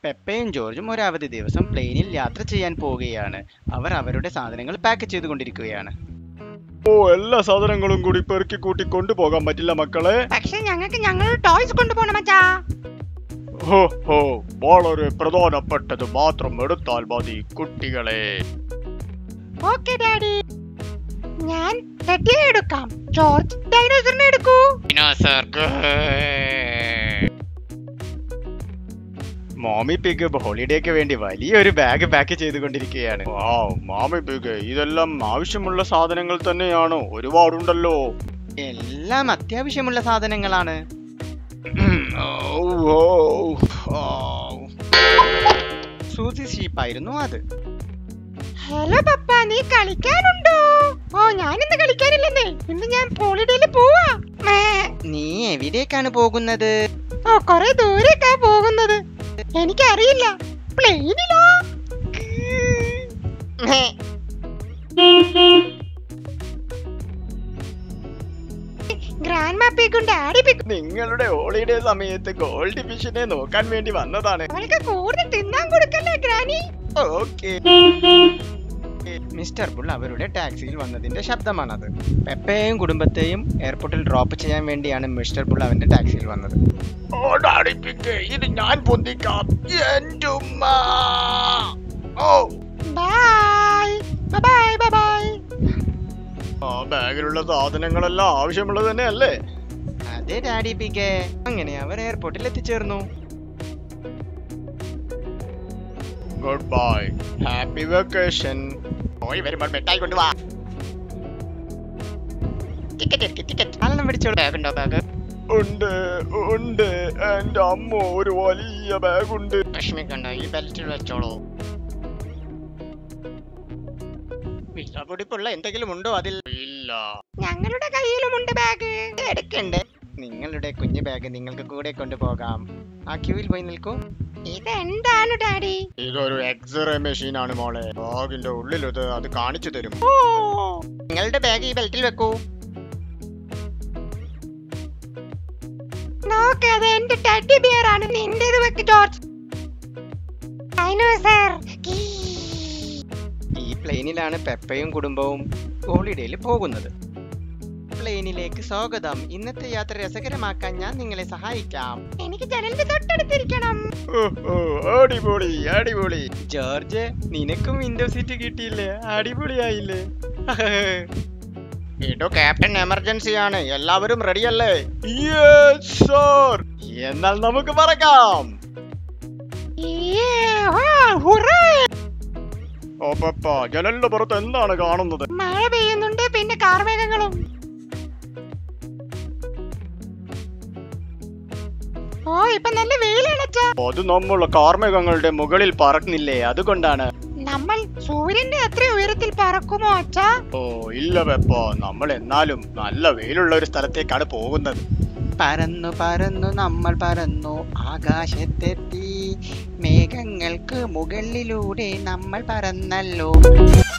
പെപ്പയും ജോർജും ഒരു അവധി ദിവസം പ്ലെയിനിൽ യാത്ര ചെയ്യാൻ പോവുകയാണ് അവർ അവരുടെ സാധനങ്ങൾ പാക്ക് ചെയ്തുകൊണ്ടിരിക്കുകയാണ് ഓ എല്ലാ സാധനങ്ങളും കൂടി പെറുക്കി കൂട്ടി കൊണ്ടുപോകാൻ പറ്റില്ല മക്കളെ പക്ഷെ ഞങ്ങൾക്ക് ഞങ്ങളുടെ ടോയ്സ് കൊണ്ടുപോകണം മച്ചാ ഹോ ഹോ വളരെ പ്രധാനപ്പെട്ടത് മാത്രം എടുത്താൽ മതി കുട്ടികളെ ഓക്കെ ഡാഡി ഞാൻ ടെഡിയെ എടുക്കാം ജോർജ് ഡൈനോസറിനെ എടുക്കൂ മോമി പിഗ് ഹോളിഡേക്ക് വേണ്ടി വലിയൊരു ബാഗ് പാക്ക് ചെയ്തുകൊണ്ടിരിക്കുകയാണ് വാവ്, മാമി പിഗ് ഇതെല്ലാം ആവശ്യമുള്ള സാധനങ്ങൾ തന്നെയാണോ ഒരുപാടുണ്ടല്ലോ എല്ലാം അത്യാവശ്യമുള്ള സാധനങ്ങളാണ് ഔ, ഔ, ഔ. സൂസി ഷീപ്പായിരുന്നു അത് ഹലോ പപ്പ നീ കളിക്കാനുണ്ടോ ഓ ഞാൻ ഇന്ന് കളിക്കാനില്ലെന്നേ ഇന്ന് ഞാൻ ഹോളിഡേയിൽ പോവാ മേ. നീ എവിടേക്കാണ് പോകുന്നത് ഓ കൊറേ ദൂരേക്കാ പോകുന്നത് എനിക്കറിയില്ല പ്ലെയിനിലോ ഗ്രാൻഡ് മാപ്പിക്കും ഡാഡി പിക്കും നിങ്ങളുടെ ഹോളിഡേ സമയത്ത് ഗോൾഡ് ഫിഷിനെ നോക്കാൻ വേണ്ടി വന്നതാണ് അവൾക്ക് കൂടുതൽ തിന്നാൻ കൊടുക്കല്ലേ ഗ്രാനി ഓക്കെ മിസ്റ്റർ ബുൾ അവരുടെ ടാക്സിയിൽ വന്നതിന്റെ ശബ്ദമാണത് പെപ്പയെയും കുടുംബത്തെയും എയർപോർട്ടിൽ ഡ്രോപ്പ് ചെയ്യാൻ വേണ്ടിയാണ് മിസ്റ്റർ ബുൾ അവന്റെ ടാക്സിയിൽ വന്നത് ഓ ഡാഡി പിക്ക് ഇത് ഞാൻ പൊന്തിക്കാം എൻ്റെ ഉമ്മ ഓ ബൈ ബൈ ബൈ ബൈ ആ ബാഗിലുള്ള സാധനങ്ങളെല്ലാം ആവശ്യമുള്ളത് തന്നെയല്ലേ അതെ ഡാഡി പിക്കെ അങ്ങനെ അവർ എയർപോർട്ടിൽ എത്തിച്ചേർന്നു ഗുഡ് ബൈ ഹാപ്പി വെക്കേഷൻ പോയി വരുമ്പോൾ മിഠായി കൊണ്ടുവാ ടിക്കറ്റ് എടുക്ക് ടിക്കറ്റ് നാലെണ്ണം പിടിച്ചോളൂ ബാഗുണ്ടോ ബാഗ് ഉണ്ട് ഉണ്ട് എന്റെ അമ്മ ഒരു വലിയ ബാഗുണ്ട് വിഷമിക്കണ്ട ഈ ബെൽറ്റിൽ വെച്ചോളൂ വിലപിടിപ്പുള്ള എന്തെങ്കിലും ഉണ്ടോ അതിൽ ഇല്ല ഞങ്ങളുടെ കയ്യിലുമുണ്ട് ബാഗ് എടുക്കണ്ടേ നിങ്ങളുടെ കുഞ്ഞു ബാഗ് നിങ്ങൾക്ക് കൂടെ കൊണ്ടുപോകാം ആ ക്യൂവിൽ പോയി നിൽക്കൂ ഇതെന്താണ് ഡാഡി ഇതൊരു എക്സ്റേ മെഷീൻ ആണ് മോളെ ബാഗിന്റെ ഉള്ളിൽ ഇത് അത് കാണിച്ചു തരും ഓ നിങ്ങളുടെ ബാഗ് ഈ ബെൽറ്റിൽ വെക്കൂ നോക്ക് അത് എന്റെ ടെഡി ബിയർ ആണ് നിന്റേത് വെക്ക് ജോർജ് ഡൈനോസർ കീ. ഈ പ്ലെയിനിലാണ് പെപ്പയും കുടുംബവും ഹോളിഡേയിൽ പോകുന്നത് പ്ലെയിനിലേക്ക് സ്വാഗതം ഇന്നത്തെ യാത്ര രസകരമാക്കാൻ ഞാൻ നിങ്ങളെ സഹായിക്കാം എനിക്ക് ജനലിന്റെ തൊട്ടടുത്തിരിക്കണം ഓ, ഓ, അടിപൊളി അടിപൊളി ജോർജ് നിനക്കും വിൻഡോ സീറ്റ് കിട്ടിയില്ലേ അടിപൊളിയായില്ലേ ഇടോ ക്യാപ്റ്റൻ എമർജൻസി ആണ് എല്ലാവരും റെഡിയല്ലേ സർ എന്നാൽ നമുക്ക് പറക്കാം Yeah, wow, hooray! ഓ പപ്പ ജനലിന്റെ പുറത്ത് എന്താണ് കാണുന്നത് മഴ പെയ്യുന്നുണ്ട് പിന്നെ കാർമേഘങ്ങളും ഓ ഇപ്പൊ നല്ല വെയിലണച്ചാ അത് നമ്മൾ കാർമേഘങ്ങളുടെ മുകളിൽ പറക്കുന്നില്ലേ അതുകൊണ്ടാണ് നമ്മൾ സൂര്യന്റെ അത്ര ഉയരത്തിൽ പറക്കുമോ അച്ഛാ ഓ ഇല്ല പെപ്പ നമ്മൾ എന്നാലും നല്ല വെയിലുള്ള ഒരു സ്ഥലത്തേക്കാണ് പോകുന്നത് പറന്നു പറന്നു നമ്മൾ പറന്നു ആകാശത്തെത്തി മേഘങ്ങൾക്ക് മുകളിലൂടെ നമ്മൾ പറന്നല്ലോ